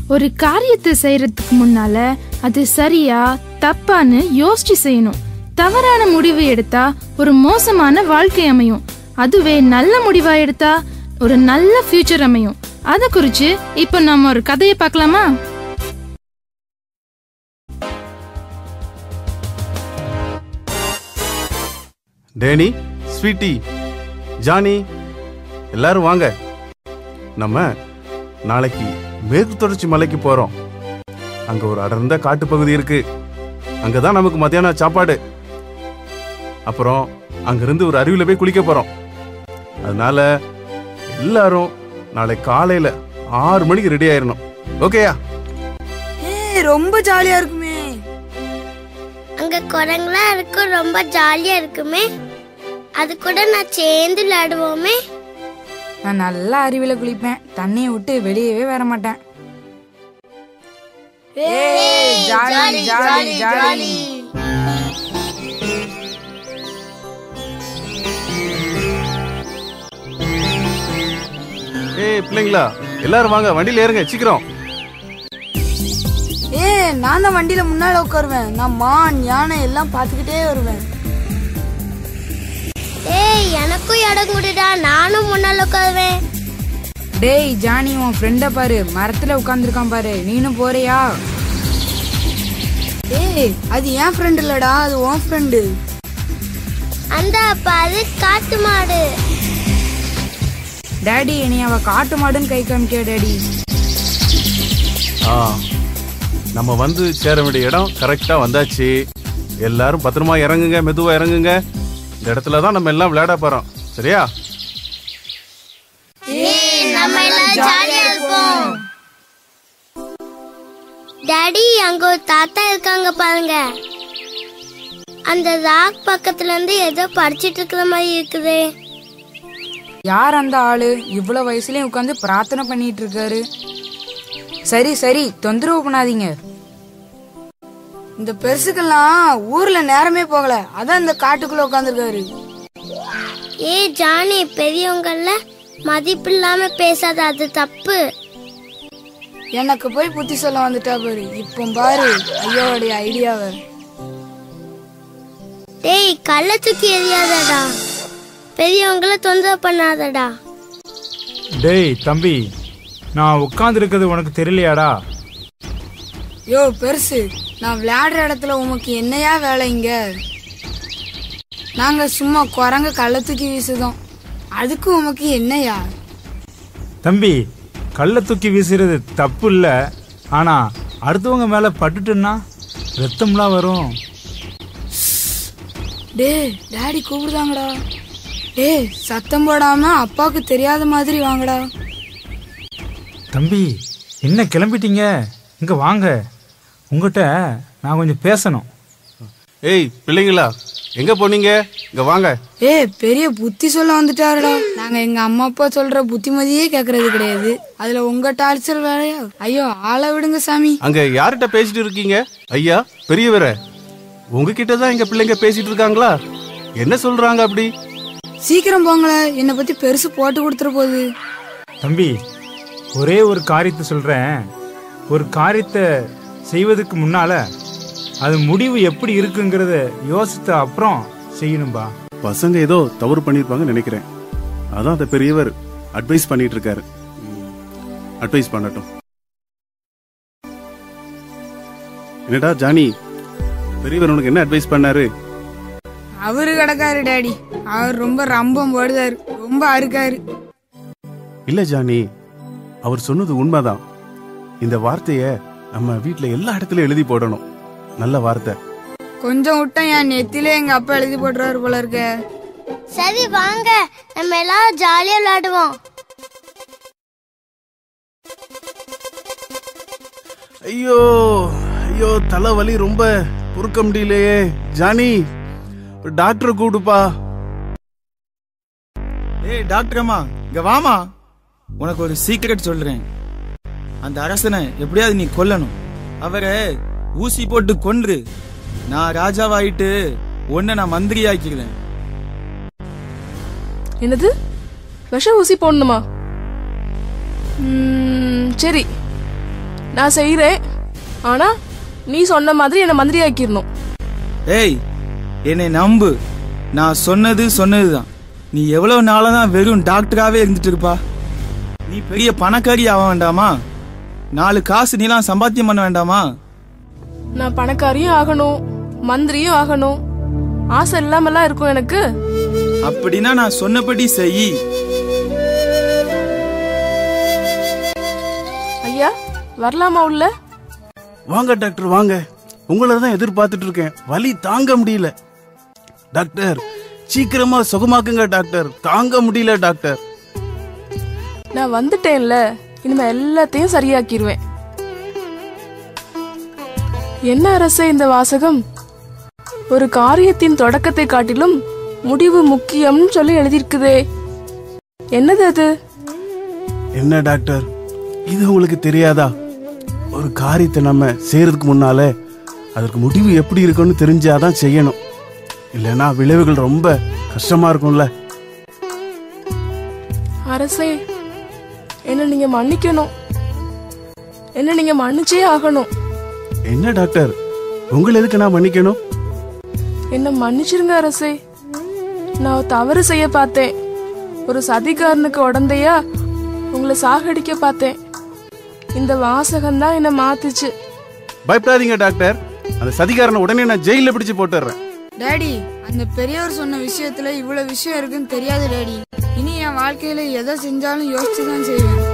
ஒரு காரியத்தை செய்யறதுக்கு முன்னால அது சரியா தப்பான்னு யோசிச்சு செய்யணும் தவறான முடிவு எடுத்தா ஒரு மோசமான வாழ்க்கை அமையும் அதுவே நல்ல முடிவா எடுத்தா ஒரு நல்ல ஃபியூச்சர் அமையும் அத குறிச்சு இப்போ நம்ம ஒரு கதையை பார்க்கலாமா டேனி ஸ்வீட்டி ஜானி எல்லாரும் வாங்க நம்ம நாளைக்கு மேற்கு தொடர்ச்சி மலைக்கு போறோம் அங்க ஒரு அடர்ந்த காட்டு பகுதி இருக்கு அங்கதான் நமக்கு மத்தியானம் சாப்பாடு அப்புறம் அங்கிருந்து ஒரு அருவியில போய் குளிக்க போறோம் அதனால எல்லாரும் நாளை காலையில ஆறு மணிக்கு ரெடி ஆயிரணும் ஓகேயா ஏய் ரொம்ப ஜாலியா இருக்குமே அங்க குரங்குலாம் இருக்கும் ரொம்ப ஜாலியா இருக்குமே அது கூட நான் சேர்ந்து விளையாடுவோமே நான் நல்லா அருவியில குளிப்பேன் தண்ணியை விட்டு வெளியவே வர மாட்டேன் ஏய் ஜாலி ஜாலி ஜாலி ஏய் பிள்ளைங்களா எல்லாரும் வாங்க வண்டியில ஏறுங்க சீக்கிரம் ஏய் நான் தான் வண்டியில முன்னால உட்காருவேன் நான் மான் யானை எல்லாம் பார்த்துக்கிட்டே வருவேன் ஏய் எனக்கும் இடம் கொடுடா நானும் முன்னால உட்காருவேன் டேய் ஜானி உன் ஃப்ரெண்ட பாரு மரத்துல உட்கார்ந்துருக்கான் பாரு நீனும் போறியா ஏய் அது என் ஃப்ரெண்ட் இல்லடா அது உன் ஃப்ரெண்டு அந்த பாரு காட்டு மாடு டேடி நீ அவ காட்டு மாடுன்னு கை காமிக்க டேடி ஆ நம்ம வந்து சேர வேண்டிய இடம் கரெக்டா வந்தாச்சு எல்லாரும் பத்திரமா இறங்குங்க மெதுவா இறங்குங்க இந்த இடத்துல தான் நம்ம எல்லாம் விளையாட போறோம் சரியா நம்ம எல்லாம் ஜாலியா இருப்போம் டாடி அங்க ஒரு தாத்தா இருக்காங்க பாருங்க அந்த ராக் பக்கத்துல இருந்து ஏதோ படிச்சிட்டு இருக்கிற மாதிரி இருக்குது யார் அந்த ஆளு இவ்வளவு வயசுலயும் உட்கார்ந்து பிரார்த்தனை பண்ணிட்டு இருக்காரு சரி சரி தொந்தரவு பண்ணாதீங்க இந்த பெருசுக்கெல்லாம் ஊர்ல நேரமே போகல அதான் இந்த காட்டுக்குள்ள உட்காந்துருக்காரு ஏ ஜானி பெரியவங்கள மதிப்பு இல்லாம பேசாத அது தப்பு எனக்கு போய் புத்தி சொல்ல வந்துட்டா பாரு இப்போ பாரு ஐயோடைய ஐடியாவை டேய் கள்ள தூக்கி எறியாதடா பெரியவங்கள தொந்தரவு பண்ணாதடா டேய் தம்பி நான் உட்காந்துருக்கிறது உனக்கு தெரியலையாடா யோ பெருசு நான் விளையாடுற இடத்துல உமக்கு என்னையா வேலை இங்க நாங்க சும்மா குரங்க கள்ள தூக்கி வீசுதோம் அதுக்கு உமக்கு என்னையா தம்பி கல்லை தூக்கி வீசுறது தப்பு இல்லை ஆனால் அடுத்தவங்க மேலே பட்டுட்டுன்னா ரத்தம்லாம் வரும் டேய் டாடி கூப்பிடுதாங்கடா டேய் சத்தம் போடாம அப்பாவுக்கு தெரியாத மாதிரி வாங்கடா தம்பி என்ன கிளம்பிட்டீங்க இங்கே வாங்க உங்ககிட்ட நான் கொஞ்சம் பேசணும் ஏய் பிள்ளைங்களா எங்க போனீங்க இங்க வாங்க ஏய் பெரிய புத்தி சொல்ல வந்துட்டாருடா நாங்க எங்க அம்மா அப்பா சொல்ற புத்திமதியே கேக்குறது கிடையாது அதுல உங்க டார்ச்சர் வேலையா ஐயோ ஆளை விடுங்க சாமி அங்க யார்கிட்ட பேசிட்டு இருக்கீங்க ஐயா பெரியவரே உங்ககிட்ட தான் எங்க பிள்ளைங்க பேசிட்டு இருக்காங்களா என்ன சொல்றாங்க அப்படி சீக்கிரம் போங்களேன் என்னை பத்தி பெருசு போட்டு கொடுத்துற போகுது தம்பி ஒரே ஒரு காரியத்தை சொல்கிறேன் ஒரு காரியத்தை செய்வதற்கு முன்னால் அது முடிவு எப்படி இருக்குங்கிறத யோசித்த அப்புறம் செய்யணும்பா பசங்க ஏதோ தவறு பண்ணிருப்பாங்கன்னு நினைக்கிறேன் அதான் அந்த பெரியவர் அட்வைஸ் பண்ணிட்டு இருக்காரு அட்வைஸ் பண்ணட்டும் என்னடா ஜானி பெரியவர் உனக்கு என்ன அட்வைஸ் பண்ணாரு அவரு கிடக்காரு டாடி அவர் ரொம்ப ரம்பம் போடுதாரு ரொம்ப அறுக்காரு இல்ல ஜானி அவர் சொன்னது உண்மைதான் இந்த வார்த்தைய நம்ம வீட்ல எல்லா இடத்துலயும் எழுதி போடணும் நல்ல வார்த்தை கொஞ்சம் விட்டா என் நெத்திலே எங்க அப்பா எழுதி போட்டுருவாரு போல இருக்க சரி வாங்க நம்ம எல்லாரும் ஜாலியா விளையாடுவோம் ஐயோ ஐயோ தலைவலி ரொம்ப பொறுக்க முடியலையே ஜானி ஒரு டாக்டரை கூடுப்பா ஏய் டாக்டர் அம்மா இங்க வாமா உனக்கு ஒரு சீக்ரெட் சொல்றேன் அந்த அரசனை எப்படியாவது நீ கொல்லணும் அவரை ஊசி போட்டு கொன்று நான் ராஜாவாயிட்டு உன்னை நான் மந்திரி ஆக்கிக்கிறேன் என்னது விஷ ஊசி போடணுமா ம், சரி நான் செய்யறேன் ஆனா நீ சொன்ன மாதிரி என்ன மந்திரி ஆக்கிடணும் ஏய் என்னை நம்பு நான் சொன்னது சொன்னதுதான் நீ எவ்வளவு நாளா தான் வெறும் டாக்டராகவே இருந்துட்டு இருப்பா நீ பெரிய பணக்காரி ஆக வேண்டாமா நாலு காசு நீலாம் சம்பாத்தியம் பண்ண வேண்டாமா நான் பணக்காரியும் ஆகணும் மந்திரியும் ஆகணும் ஆசை இல்லாமலாம் இருக்கும் எனக்கு அப்படின்னா நான் சொன்னபடி செய் ஐயா வரலாமா உள்ள வாங்க டாக்டர் வாங்க உங்களை தான் எதிர்பார்த்துட்டு இருக்கேன் வலி தாங்க முடியல டாக்டர் சீக்கிரமா சுகமாக்குங்க டாக்டர் தாங்க முடியல டாக்டர் நான் வந்துட்டேன்ல இனிமே எல்லாத்தையும் சரியாக்கிடுவேன் என்ன அரசே இந்த வாசகம் ஒரு காரியத்தின் தொடக்கத்தை காட்டிலும் முடிவு முக்கியம்னு சொல்லி எழுதியிருக்குதே என்னது அது என்ன டாக்டர் இது உங்களுக்கு தெரியாதா ஒரு காரியத்தை நம்ம செய்யறதுக்கு முன்னால அதற்கு முடிவு எப்படி இருக்குன்னு தெரிஞ்சாதான் செய்யணும் இல்லைன்னா விளைவுகள் ரொம்ப கஷ்டமா இருக்கும்ல அரசே என்ன நீங்க மன்னிக்கணும் என்ன நீங்க மன்னிச்சே ஆகணும் என்ன டாக்டர் உங்களை எதுக்கு நான் மன்னிக்கணும் என்ன மன்னிச்சிருங்க அரசே நான் தவறு செய்ய பார்த்தேன் ஒரு சதிகாரனுக்கு உடந்தையா உங்களை சாகடிக்க பார்த்தேன் இந்த வாசகம் தான் என்ன மாத்துச்சு பயப்படாதீங்க டாக்டர் அந்த சதிகாரனை உடனே நான் ஜெயில பிடிச்சு போட்டுறேன் டாடி அந்த பெரியவர் சொன்ன விஷயத்துல இவ்வளவு விஷயம் இருக்குன்னு தெரியாது டாடி இனி என் வாழ்க்கையில எதை செஞ்சாலும் யோசிச்சு தான் செய்வேன்